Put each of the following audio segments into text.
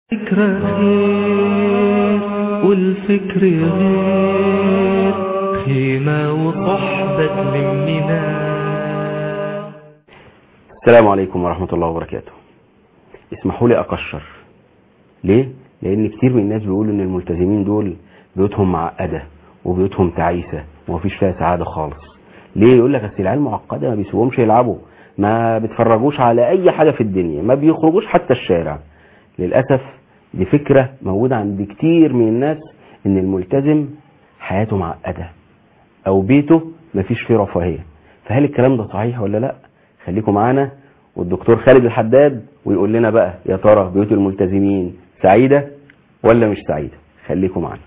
فكرة غير والفكر غير خيمة وصحبة تلمنا السلام عليكم ورحمة الله وبركاته اسمحوا لي أقشر ليه؟ لأن كتير من الناس بيقولوا إن الملتزمين دول بيوتهم معقدة وبيوتهم تعيسة ومفيش فيها سعادة خالص ليه؟ يقول لك أصل العيال معقدة ما بيسيبوهمش يلعبوا ما بيتفرجوش على أي حاجة في الدنيا ما بيخرجوش حتى الشارع للأسف دي فكرة موجودة عند كتير من الناس إن الملتزم حياته معقدة أو بيته مفيش فيه رفاهية فهل الكلام ده صحيح ولا لأ؟ خليكم معانا والدكتور خالد الحداد ويقول لنا بقى يا ترى بيوت الملتزمين سعيدة ولا مش سعيدة خليكم معانا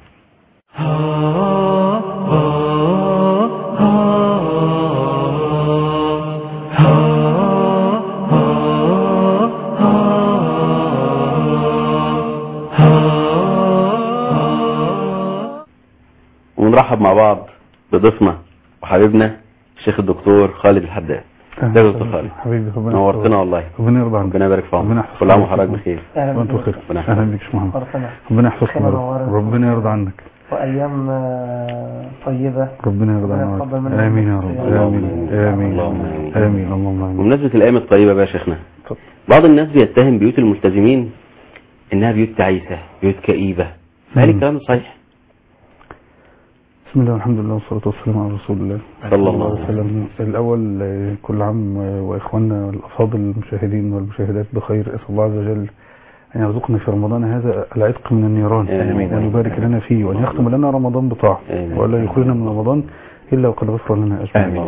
ونرحب مع بعض بضيفنا وحبيبنا الشيخ الدكتور خالد الحداد ازيك يا دكتور خالد حبيبي ربنا نورتنا والله ربنا يرضى عنك ربنا يبارك في ربنا عمرك يحفظك. كل عام وحضرتك بخير أهلا وانت بك. بخير ربنا يحفظك. اهلا بك يا شيخ محمد مرحبا ربنا يحفظك خير يا رب. ونورك. ربنا يرضى عنك وأيام آه، طيبة ربنا يرضى ربنا عنك يتقبل منا امين يا رب اللهم امين آمين. امين اللهم آمين. امين اللهم امين بمناسبة الأيام الطيبة بقى يا شيخنا اتفضل. بعض الناس بيتهم بيوت الملتزمين إنها بيوت تعيسة بيوت كئيبة فهل مم. الكلام ده صحيح؟ بسم الله والحمد لله والصلاة والسلام على رسول الله صلى الله عليه وسلم الأول آه، كل عام آه، وإخواننا الأفاضل المشاهدين والمشاهدات بخير أسأل الله عز وجل أن يرزقنا في رمضان هذا العتق من النيران آمين. وأن يبارك لنا فيه وأن يختم لنا رمضان بطاعة آمين. ولا يخرجنا من رمضان إلا وقد غفر لنا أجمعين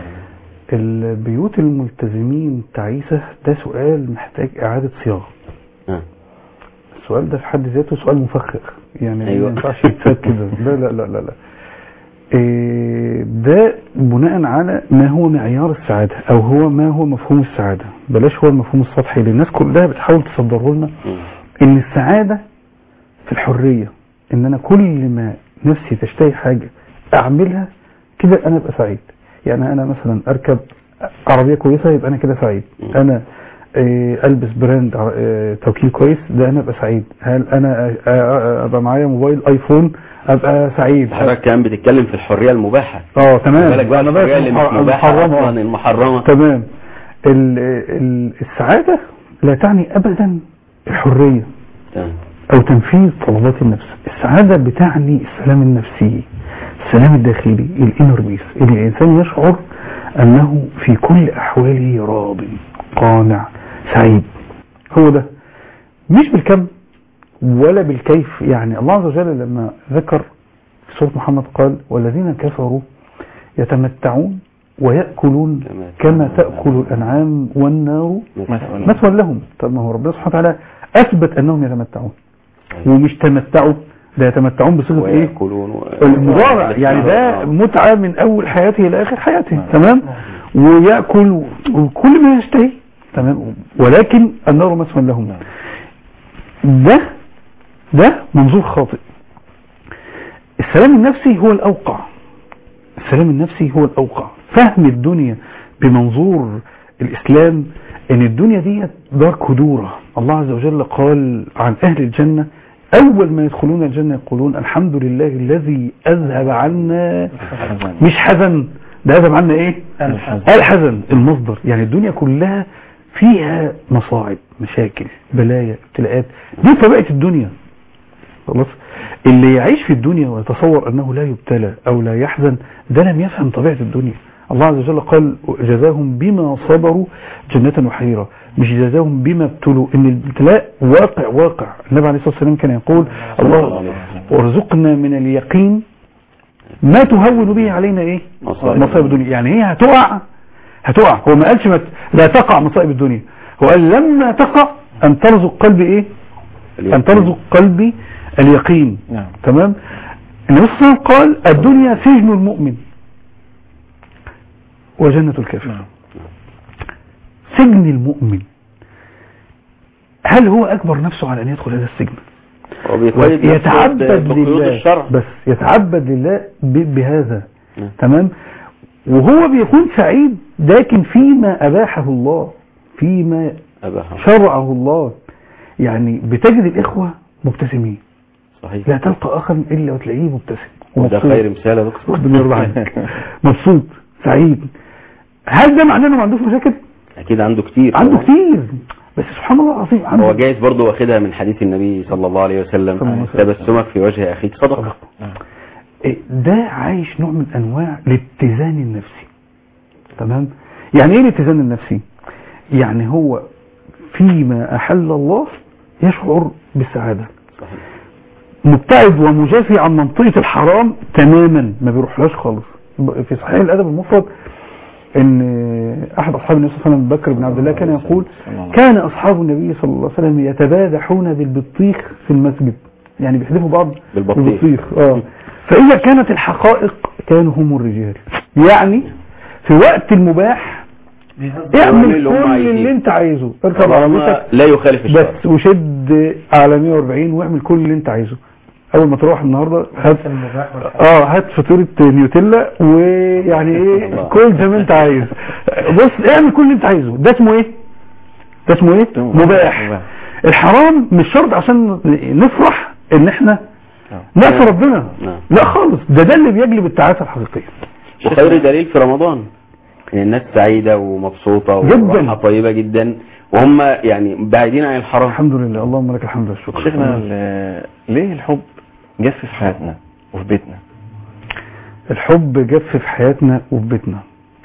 البيوت الملتزمين تعيسة ده سؤال محتاج إعادة صياغة آه. السؤال ده في حد ذاته سؤال مفخر يعني أيوة. ما ينفعش يتساب كده لا لا لا لا لا إيه، ده بناء على ما هو معيار السعادة أو هو ما هو مفهوم السعادة بلاش هو المفهوم السطحي اللي الناس كلها بتحاول تصدره لنا مم. ان السعادة في الحرية ان انا كل ما نفسي تشتهي حاجة اعملها كده انا ابقى سعيد يعني انا مثلا اركب عربية كويسة يبقى انا كده سعيد مم. انا آه، البس براند ع- آه، توكيل كويس ده انا ابقى سعيد هل انا آه، آه، ابقى معايا موبايل ايفون ابقى سعيد حضرتك كمان بتتكلم في الحرية المباحة اه تمام بالك بقى أنا الحرية اللي مش المح- مباحة المحرمة. أصلا المحرمة تمام ال- ال- السعادة لا تعني ابدا الحرية تمام. او تنفيذ طلبات النفس السعادة بتعني السلام النفسي السلام الداخلي الانر بيس اللي الانسان يشعر انه في كل احواله راض قانع سعيد هو ده مش بالكم ولا بالكيف يعني الله عز وجل لما ذكر في سورة محمد قال والذين كفروا يتمتعون ويأكلون كما كما تأكل الأنعام والنار مثلا. مثوى لهم طب ما هو ربنا سبحانه وتعالى اثبت انهم يتمتعون ومش تمتعوا ده يتمتعون بصيغه ايه ويأكلون و- المضارع يعني ده آه. متعه من اول حياته الى اخر حياته تمام وياكل وكل ما يشتهي تمام ولكن النار مثوى لهم ده ده منظور خاطئ السلام النفسي هو الاوقع السلام النفسي هو الاوقع فهم الدنيا بمنظور الاسلام ان الدنيا دي دار كدورة الله عز وجل قال عن اهل الجنة اول ما يدخلون الجنة يقولون الحمد لله الذي اذهب عنا مش حزن ده اذهب عنا ايه الحزن. الحزن المصدر يعني الدنيا كلها فيها مصاعب مشاكل بلايا ابتلاءات دي طبيعة الدنيا خلاص اللي يعيش في الدنيا ويتصور انه لا يبتلى او لا يحزن ده لم يفهم طبيعة الدنيا الله عز وجل قال جزاهم بما صبروا جنة وحريرة مش جزاهم بما ابتلوا ان الابتلاء واقع واقع النبي عليه الصلاة والسلام كان يقول الله وارزقنا من اليقين ما تهون به علينا ايه مصائب. مصائب الدنيا يعني هي هتقع هتقع هو ما قالش ما ت- لا تقع مصائب الدنيا هو قال لما تقع ان ترزق قلبي ايه أن ترزق قلبي اليقين نعم تمام النبي صلى الله عليه وسلم قال الدنيا سجن المؤمن وجنة الكافر نعم. سجن المؤمن هل هو أكبر نفسه على أن يدخل هذا السجن هو بيقيد نفسه يتعبد بقيود لله الشرع بس يتعبد لله ب- بهذا نعم. تمام وهو بيكون سعيد لكن فيما أباحه الله فيما أباها شرعه الله يعني بتجد الاخوه مبتسمين صحيح لا تلقى اخا الا وتلاقيه مبتسم وده ومبسوط. خير مثال يا دكتور ربنا يرضى عنك مبسوط سعيد هل ده معناه انه ما عندوش مشاكل اكيد عنده كتير عنده طبعاً. كتير بس سبحان الله العظيم هو عنده جايز برضه واخدها من حديث النبي صلى الله عليه وسلم صلى الله عليه وسلم. تبسمك في وجه اخيك صدقه إيه، ده عايش نوع من انواع الاتزان النفسي تمام يعني ايه الاتزان النفسي يعني هو فيما احل الله يشعر بالسعاده صحيح مبتعد ومجافي عن منطقه الحرام تماما ما بيروحلاش خالص ب- في صحيح الادب المفرد ان احد اصحاب النبي صلى الله عليه وسلم بكر بن عبد الله كان يقول كان اصحاب النبي صلى الله عليه وسلم يتبادحون بالبطيخ في المسجد يعني بيحذفوا بعض بالبطيخ. اه فاذا كانت الحقائق كانوا هم الرجال يعني في وقت المباح اعمل اللي هم كل عايزينه. اللي انت عايزه اركب طالما عربيتك لا يخالف الشرع بس وشد على 140 واعمل كل اللي انت عايزه اول ما تروح النهارده هات المباح والحلال اه هات فاتوره نيوتيلا ويعني ايه الله. كل زي ما انت عايز بص اعمل كل اللي انت عايزه ده اسمه ايه ده اسمه ايه مباح الحرام مش شرط عشان نفرح ان احنا نعصي ربنا نعم. لا خالص ده ده اللي بيجلب التعاسه الحقيقيه وخير دليل في رمضان ان الناس سعيده ومبسوطه جداً. وروحها طيبه جدا وهم يعني بعيدين عن الحرام الحمد لله اللهم لك الحمد والشكر شيخنا ال- ليه الحب جف في حياتنا وفي بيتنا الحب جف في حياتنا وفي بيتنا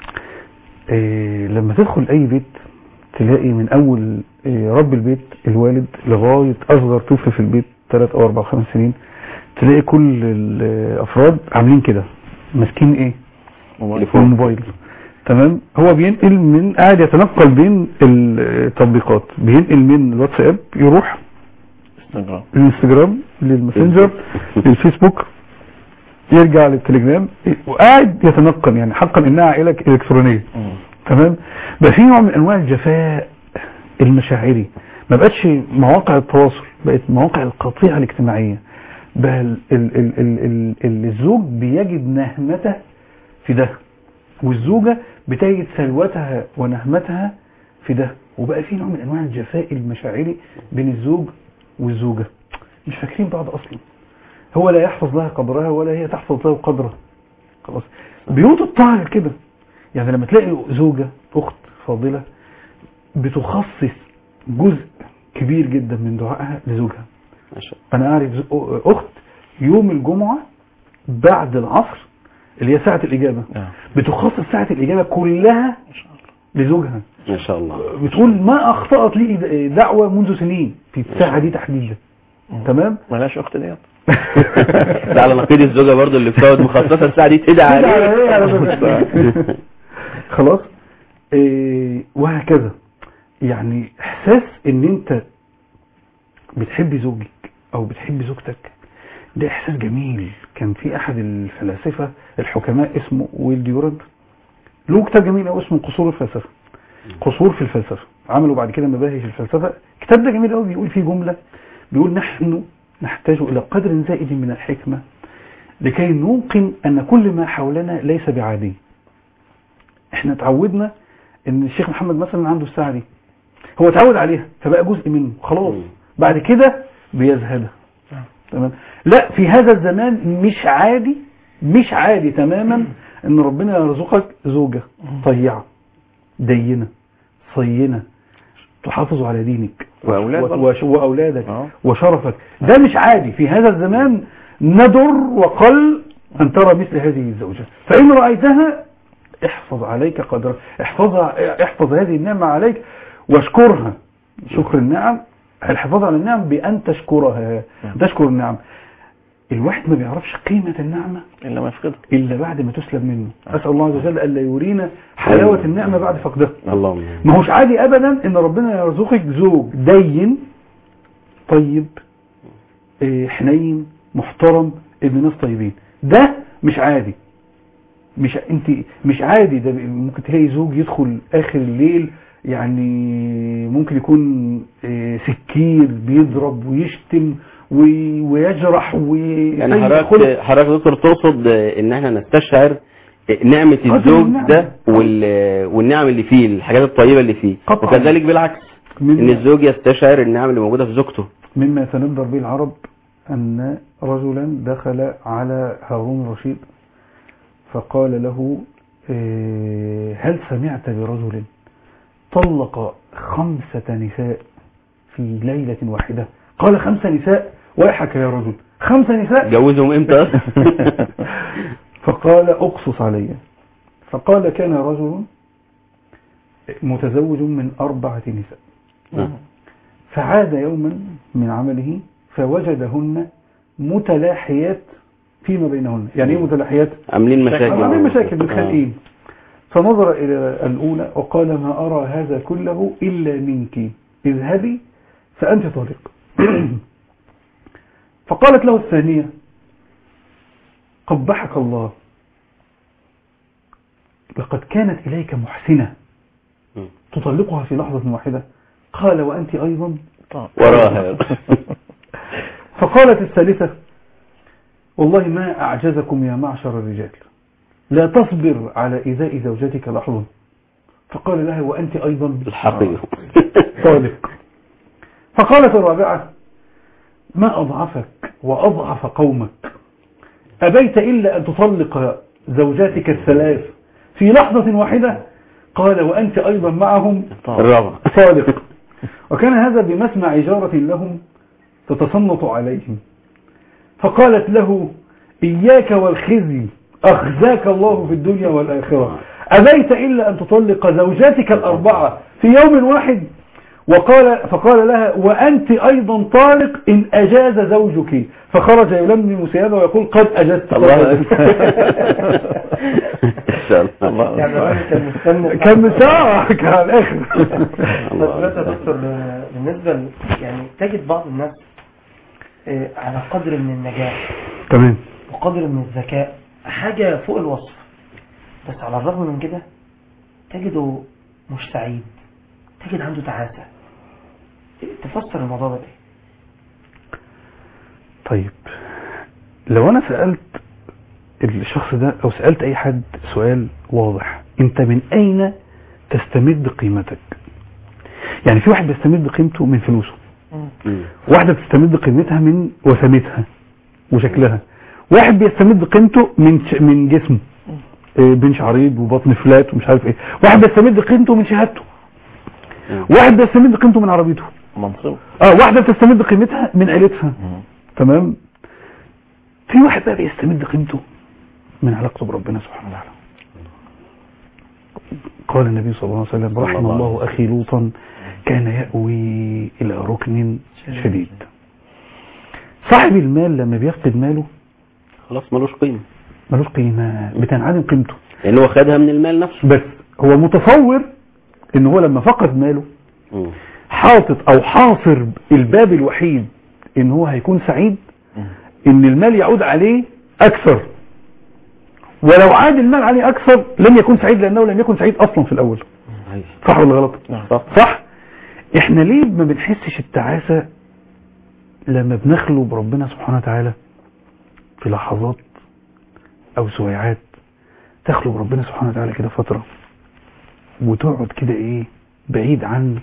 إيه لما تدخل اي بيت تلاقي من اول إيه رب البيت الوالد لغاية اصغر طفل في البيت ثلاث او اربع خمس سنين تلاقي كل الافراد عاملين كده ماسكين ايه تليفون. الموبايل تمام هو بينقل من قاعد يتنقل بين التطبيقات بينقل من الواتساب يروح انستغرام للانستجرام للماسنجر للفيسبوك يرجع للتليجرام وقاعد يتنقل يعني حقا انها عائله الكترونيه تمام بقى في نوع من انواع الجفاء المشاعري ما بقتش مواقع التواصل بقت مواقع القطيعه الاجتماعيه بقى ال ال ال ال ال ال الزوج بيجد نهمته في ده والزوجه بتجد سلوتها ونهمتها في ده وبقى في نوع من انواع الجفاء المشاعري بين الزوج والزوجه مش فاكرين بعض اصلا هو لا يحفظ لها قدرها ولا هي تحفظ له قدره خلاص بيوت الطاعه كده يعني لما تلاقي زوجة أخت فاضلة بتخصص جزء كبير جدا من دعائها لزوجها ما شاء أنا أعرف ز- أخت يوم الجمعة بعد العصر اللي هي ساعة الإجابة نعم. بتخصص ساعة الإجابة كلها لزوجها ما شاء الله بتقول ما أخطأت لي دعوة منذ سنين في الساعة دي تحديدا تمام ملاش اخت ديت ده على نقيض الزوجه برضو اللي بتقعد مخصصه الساعه دي تدعي تدعي عليه عليه على فكرة. خلاص إيه وهكذا يعني احساس ان انت بتحب زوجك او بتحب زوجتك ده احساس جميل كان في احد الفلاسفه الحكماء اسمه ويل ديورنت له كتاب جميل قوي اسمه قصور الفلسفه قصور في الفلسفه عملوا بعد كده مباهج الفلسفه الكتاب ده جميل قوي بيقول فيه جمله بيقول نحن نحتاج الى قدر زائد من الحكمه لكي نوقن ان كل ما حولنا ليس بعادي احنا اتعودنا ان الشيخ محمد مثلا عنده الساعه دي هو اتعود عليها فبقى جزء منه خلاص مم. بعد كده بيزهدها تمام لا في هذا الزمان مش عادي مش عادي تماما ان ربنا يرزقك زوجة طيعة دينة صينة تحافظ على دينك وأولاد و- برضه. وش- واولادك آه. وشرفك ده مش عادي في هذا الزمان ندر وقل ان ترى مثل هذه الزوجة فان رأيتها احفظ عليك قدرها احفظها احفظ هذه النعمة عليك واشكرها شكر النعم الحفاظ على النعم بأن تشكرها تشكر النعم الواحد ما بيعرفش قيمة النعمة الا ما يفقدها إلا بعد ما تسلب منه أسأل الله عز وجل ألا يورينا حلاوة النعمة بعد فقدها اللهم ما هوش عادي أبدا إن ربنا يرزقك زوج دين طيب إيه، حنين محترم ابن ناس طيبين ده مش عادي مش انت مش عادي ده ممكن تلاقي زوج يدخل اخر الليل يعني ممكن يكون إيه، سكير بيضرب ويشتم وي- ويجرح وي يعني أي حضرتك خلق. حضرتك دكتور تقصد ان احنا نستشعر نعمة قدر الزوج النعمة. ده وال- والنعم اللي فيه الحاجات الطيبة اللي فيه قطعاً. وكذلك بالعكس ان مما, الزوج يستشعر النعم اللي موجوده في زوجته مما يتندر به العرب أن رجلا دخل على هارون الرشيد فقال له إيه، هل سمعت برجل طلق خمسة نساء في ليلة واحدة قال خمسة نساء ويحك يا رجل خمسة نساء جوزهم امتى فقال اقصص علي فقال كان رجل متزوج من أربعة نساء فعاد يوما من عمله فوجدهن متلاحيات فيما بينهن يعني ايه متلاحيات عاملين مشاكل عاملين مشاكل آه. متخانقين فنظر إلى الأولى وقال ما أرى هذا كله إلا منك اذهبي فأنت طالق فقالت له الثانية قبحك الله لقد كانت إليك محسنة مم. تطلقها في لحظة واحدة قال وأنت أيضا وراها فقالت الثالثة والله ما أعجزكم يا معشر الرجال لا تصبر على إيذاء زوجتك لحظة فقال لها وأنت أيضا الحقير صادق فقالت الرابعة ما أضعفك وأضعف قومك أبيت إلا أن تطلق زوجاتك الثلاث في لحظة واحدة قال وأنت أيضا معهم الرابع صادق وكان هذا بمسمع جارة لهم تتصنط عليهم فقالت له إياك والخزي أخزاك الله في الدنيا والآخرة أبيت إلا أن تطلق زوجاتك الأربعة في يوم واحد وقال فقال لها وأنت أيضا طالق إن أجاز زوجك فخرج يلمم ثيابه ويقول قد أجزت الله ان شاء الله يعني الراجل كان مستنى كان مساعة كان على الآخر بس دلوقتي يا دكتور ل- بالنسبة ل- يعني تجد بعض الناس آه، على قدر من النجاح تمام وقدر من الذكاء حاجة فوق الوصف بس على الرغم من كده تجده مش سعيد تجد عنده تعاسة تفسر الموضوع ده ايه؟ طيب لو انا سألت الشخص ده او سألت اي حد سؤال واضح انت من اين تستمد قيمتك يعني في واحد بيستمد قيمته من فلوسه مم. واحدة بتستمد قيمتها من وسامتها وشكلها واحد بيستمد قيمته من ش... من جسمه إيه، بنش عريض وبطن فلات ومش عارف ايه واحد بيستمد قيمته من شهادته مم. واحد بيستمد قيمته من عربيته منصب اه واحدة بتستمد قيمتها من عيلتها تمام في واحد بقى بيستمد قيمته من علاقته بربنا سبحانه وتعالى قال النبي صلى الله عليه وسلم صلى رحم الله عليه الله أخي لوطا كان يأوي إلى ركن شديد صاحب المال لما بيفقد ماله خلاص ملوش قيمه ملوش قيمة بتنعدم قيمته لان هو خدها من المال نفسه بس هو متصور ان هو لما فقد ماله مم. حاطط او حاصر الباب الوحيد ان هو هيكون سعيد ان المال يعود عليه اكثر ولو عاد المال عليه اكثر لم يكن سعيد لانه لم يكن سعيد اصلا في الاول أيوة. صح ولا غلط صح صح احنا ليه ما بنحسش التعاسة لما بنخلو بربنا سبحانه وتعالى في لحظات او سويعات تخلو بربنا سبحانه وتعالى كده فترة وتقعد كده ايه بعيد عن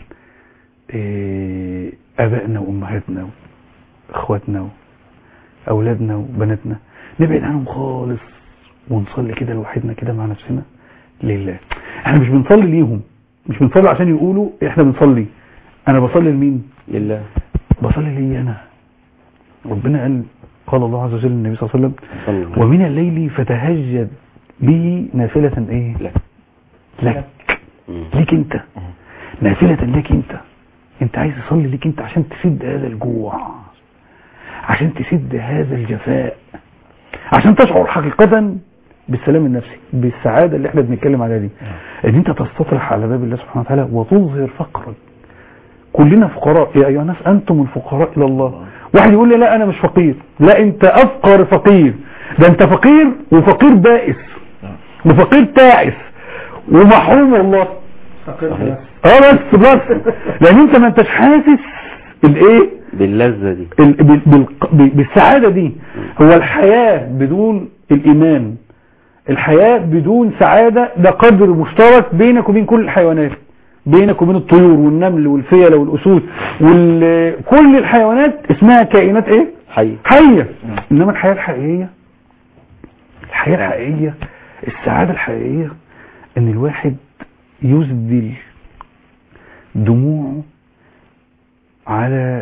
إيه ابائنا وامهاتنا واخواتنا واولادنا وبناتنا نبعد عنهم خالص ونصلي كده لوحدنا كده مع نفسنا لله احنا مش بنصلي ليهم مش بنصلي عشان يقولوا احنا بنصلي انا بصلي لمين لله بصلي لي انا ربنا قال قال الله عز وجل للنبي صلى الله عليه وسلم صلى الله عليه ومن الليل فتهجد به نافلة ايه لك. لك مم. ليك انت نافلة لك انت انت عايز تصلي ليك انت عشان تسد هذا الجوع عشان تسد هذا الجفاء عشان تشعر حقيقة بالسلام النفسي بالسعادة اللي احنا بنتكلم عليها دي ان انت تستطرح على باب الله سبحانه وتعالى وتظهر فقرك كلنا فقراء يا ايها الناس انتم الفقراء الى الله واحد يقول لي لا انا مش فقير لا انت افقر فقير ده انت فقير وفقير بائس وفقير تعس ومحروم والله فقير بس. اه بس بس لان انت ما انتش حاسس الايه باللذة دي ال- بال- بالق- ب- بالسعادة دي هو الحياة بدون الإيمان الحياة بدون سعادة ده قدر مشترك بينك وبين كل الحيوانات بينك وبين الطيور والنمل والفيلة والأسود وكل الحيوانات اسمها كائنات ايه حي حية انما الحياة الحقيقية الحياة الحقيقية السعادة الحقيقية ان الواحد يسدل دموعه على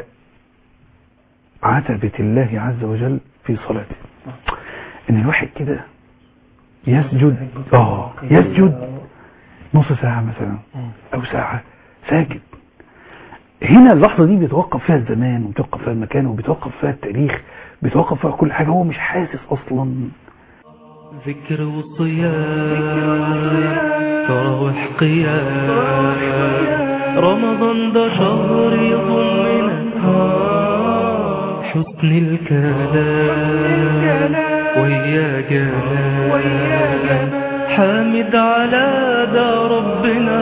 عتبة الله عز وجل في صلاته ان الواحد كده يسجد اه يسجد نص ساعة مثلا او ساعة ساجد هنا اللحظة دي بيتوقف فيها الزمان وبيتوقف فيها المكان وبيتوقف فيها التاريخ بيتوقف فيها كل حاجة هو مش حاسس اصلا ذكر وصيام تراوح قيام رمضان ده شهر يضمنا حسن الكلام ويا جمال حامد على ده ربنا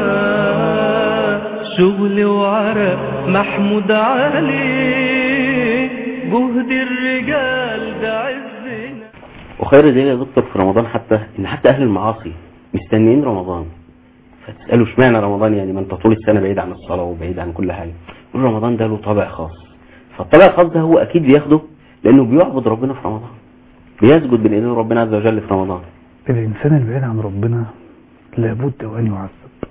شغل وعرق محمود عليه جهد الرجال ده عزنا وخير دليل يا دكتور في رمضان حتى ان حتى اهل المعاصي مستنيين رمضان فتسالوا اشمعنى رمضان يعني ما انت طول السنه بعيد عن الصلاه وبعيد عن كل حاجه يقول رمضان ده له طابع خاص فالطابع الخاص ده هو اكيد بياخده لانه بيعبد ربنا في رمضان بيسجد بين ايدين ربنا عز وجل في رمضان الإنسان البعيد عن ربنا لابد وأن يعذب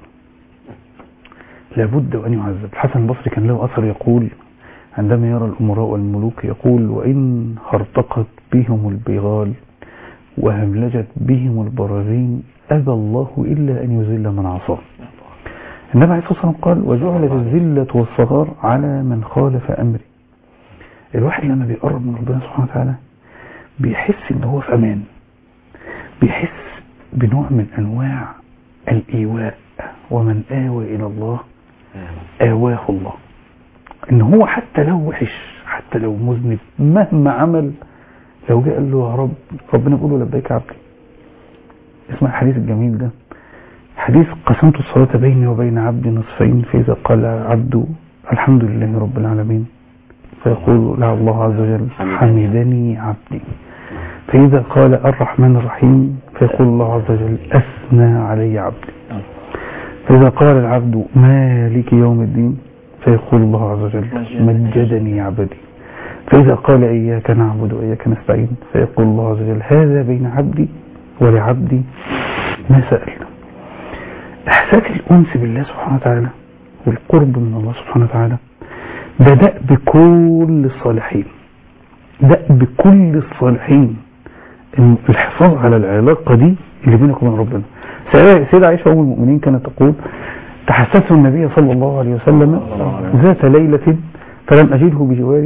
لابد وأن يعذب الحسن البصري كان له أثر يقول عندما يرى الأمراء والملوك يقول وإن هرطقت بهم البغال وهملجت بهم البراذين أبى الله إلا أن يذل من عصاه النبي عليه الصلاة والسلام قال وجعلت الذلة والصغار على من خالف أمري الواحد لما بيقرب من ربنا سبحانه وتعالى بيحس ان هو في امان بيحس بنوع من انواع الايواء ومن آوى الى الله آواه الله ان هو حتى لو وحش حتى لو مذنب مهما عمل لو جه قال له يا رب ربنا بيقول له لبيك عبدي اسمع الحديث الجميل ده حديث قسمت الصلاة بيني وبين عبدي نصفين فإذا قال عبد الحمد لله رب العالمين فيقول لا الله عز وجل حمدني عبدي فإذا قال الرحمن الرحيم فيقول الله عز وجل أثنى علي عبدي فإذا قال العبد مالك يوم الدين فيقول الله عز وجل مجدني عبدي فإذا قال إياك نعبد وإياك نستعين فيقول الله عز وجل هذا بين عبدي ولعبدي ما سأل إحساس الأنس بالله سبحانه وتعالى والقرب من الله سبحانه وتعالى ده دأب كل الصالحين دأب كل الصالحين إن الحفاظ على العلاقة دي اللي بينك وبين ربنا سيدة عائشة أم المؤمنين كانت تقول تحسست النبي صلى الله عليه وسلم ذات ليلة فلم أجده بجواري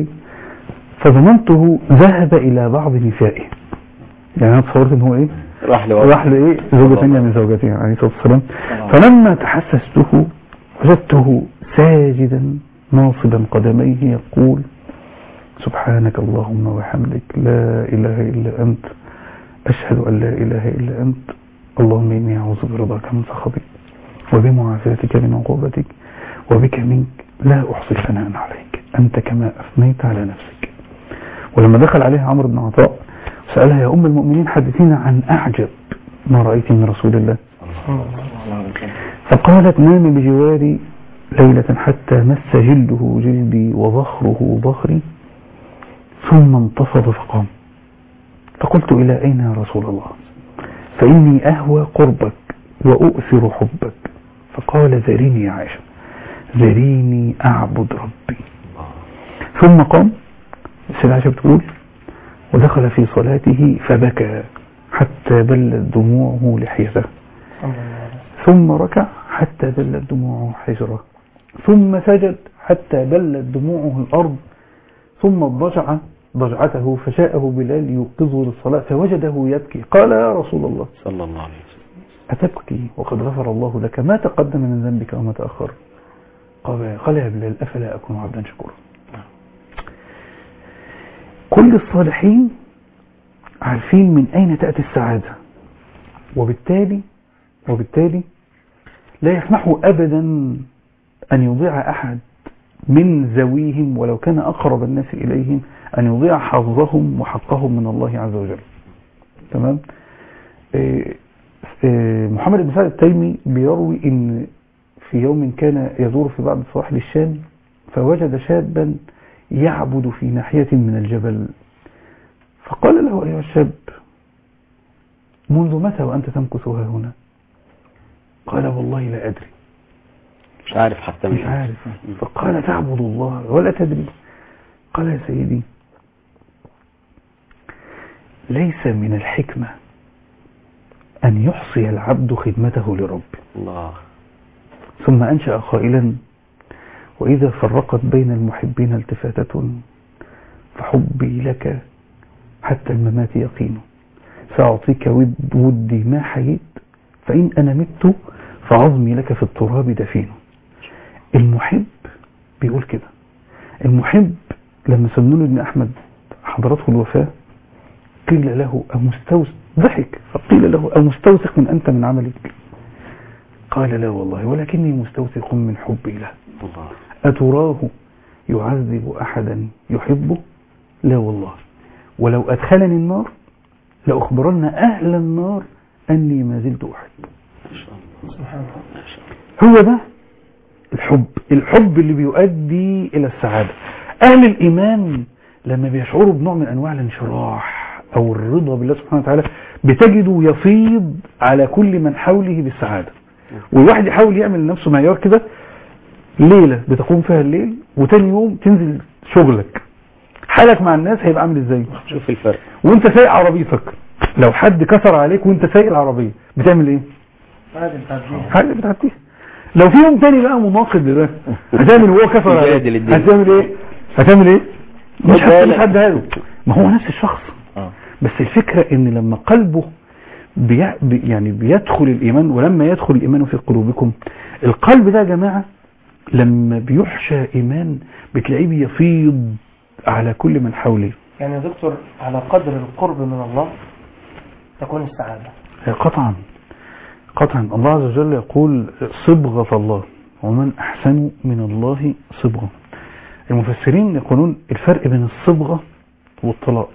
فظننته ذهب إلى بعض نسائه يعني أنا تصورت إن هو إيه راح راح لإيه زوجة ثانية من زوجته عليه الصلاة والسلام فلما تحسسته وجدته ساجدا ناصبا قدميه يقول سبحانك اللهم وبحمدك لا إله إلا أنت أشهد أن لا إله إلا أنت اللهم إني أعوذ برضاك من سخطك وبمعافاتك من عقوبتك وبك منك لا أحصي ثناء عليك أنت كما أثنيت على نفسك ولما دخل عليها عمرو بن عطاء سألها يا أم المؤمنين حدثينا عن أعجب ما رأيت من رسول الله فقالت نام بجواري ليلة حتى مس جلده جلدي وظهره ظهري ثم انتفض فقام فقلت إلى أين يا رسول الله فإني أهوى قربك وأؤثر حبك فقال ذريني يا عائشة ذريني أعبد ربي ثم قام السيدة عائشة بتقول ودخل في صلاته فبكى حتى بلت دموعه لحيته ثم ركع حتى بلت دموعه حجره ثم سجد حتى بلت دموعه الأرض ثم اضطجع ضجعته فشاءه بلال يوقظه للصلاة فوجده يبكي قال يا رسول الله صلى الله عليه وسلم أتبكي وقد غفر الله لك ما تقدم من ذنبك وما تأخر قال قال يا بلال أفلا أكون عبدا شكورا كل الصالحين عارفين من أين تأتي السعادة وبالتالي وبالتالي لا يسمحوا أبدا أن يضيع أحد من ذويهم ولو كان أقرب الناس إليهم أن يضيع حظهم وحقهم من الله عز وجل تمام إيه إيه محمد بن سعد التيمي بيروي ان في يوم كان يدور في بعض سواحل الشام فوجد شابا يعبد في ناحية من الجبل فقال له أيها الشاب منذ متى وأنت تمكث ها هنا قال والله لا أدري مش عارف حتى مش عارف فقال تعبد الله ولا تدري قال يا سيدي ليس من الحكمة أن يحصي العبد خدمته لربه الله ثم أنشأ قائلا وإذا فرقت بين المحبين التفاتة فحبي لك حتى الممات يقين سأعطيك ود ودي ما حييت فإن أنا مت فعظمي لك في التراب دفين المحب بيقول كده المحب لما سنون ابن أحمد حضرته الوفاة قيل له أمستوثق ضحك فقيل له أمستوثق من أنت من عملك قال لا والله ولكني مستوثق من حبي له الله أتراه يعذب أحدا يحبه لا والله ولو أدخلني النار لأخبرن أهل النار أني ما زلت أحب ما شاء الله سبحان الله هو ده الحب الحب اللي بيؤدي إلى السعادة أهل الإيمان لما بيشعروا بنوع من أنواع الانشراح أو الرضا بالله سبحانه وتعالى بتجده يفيض على كل من حوله بالسعادة والواحد يحاول يعمل لنفسه معيار كده ليلة بتقوم فيها الليل وتاني يوم تنزل شغلك حالك مع الناس هيبقى عامل ازاي شوف الفرق وانت سايق عربيتك لو حد كسر عليك وانت سايق العربية بتعمل ايه عادي بتعديها حاجة بتعديها لو في يوم تاني بقى مناقض لده هتعمل وهو كسر عليك يجادل الدنيا. هتعمل ايه هتعمل ايه مش خد بالك. هتعمل حد هاله ما هو نفس الشخص اه بس الفكرة ان لما قلبه بي بي- يعني بيدخل الايمان ولما يدخل الايمان في قلوبكم القلب ده يا جماعة لما بيحشى ايمان بتلاقيه بيفيض على كل من حوله يعني يا دكتور على قدر القرب من الله تكون السعادة قطعا قطعا الله عز وجل يقول صبغة الله ومن أحسن من الله صبغة المفسرين يقولون الفرق بين الصبغة والطلاق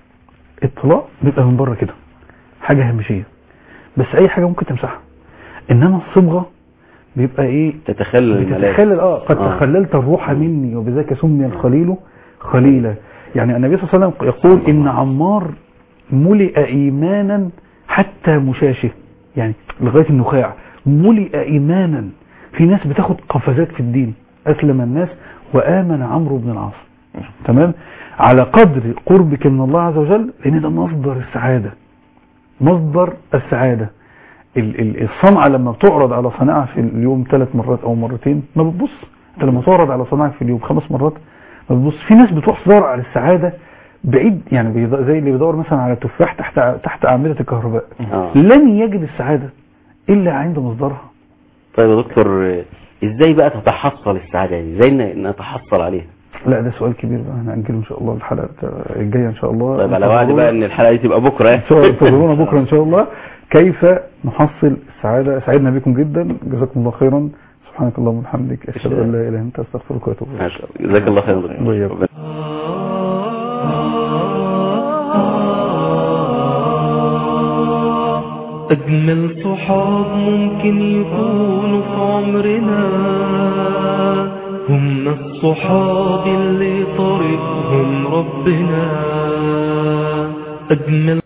الطلاق بيبقى من بره كده حاجة هامشية بس أي حاجة ممكن تمسحها إنما الصبغة بيبقى إيه تتخلل الملائكة بتتخلل اه قد آه. تخللت الروح مني وبذاك سمي الخليل خليلا يعني النبي صلى الله عليه وسلم يقول ان عمار ملئ ايمانا حتى مشاشه يعني لغايه النخاع ملئ ايمانا في ناس بتاخد قفزات في الدين اسلم الناس وامن عمرو بن العاص تمام على قدر قربك من الله عز وجل لان ده مصدر السعاده مصدر السعاده ال- ال- الصنعة لما بتعرض على صناعة في اليوم ثلاث مرات او مرتين ما بتبص انت لما تعرض على صناعة في اليوم خمس مرات ما بتبص في ناس بتروح تدور على السعادة بعيد يعني بيض- زي اللي بيدور مثلا على تفاح تحت تحت أعمدة الكهرباء آه. لن يجد السعادة إلا عند مصدرها طيب يا دكتور آه، ازاي بقى تتحصل السعادة دي ازاي ن- نتحصل عليها لا ده سؤال كبير بقى هنأجله إن شاء الله الحلقة الجاية إن شاء الله طيب على وعد بقى ان الحلقة دي تبقى بكرة إن شاء الله انتظرونا بكرة إن شاء الله كيف نحصل السعادة سعدنا بكم جدا جزاكم الله خيرا سبحانك اللهم وبحمدك أشهد أن لا إله إلا أنت أستغفرك وأتوب إليك ما شاء الله جزاك الله خيرا يا دكتور. وإياكم. ربنا- أجمل صحاب ممكن يكونوا في عمرنا هم الصحاب اللي طريقهم ربنا أجمل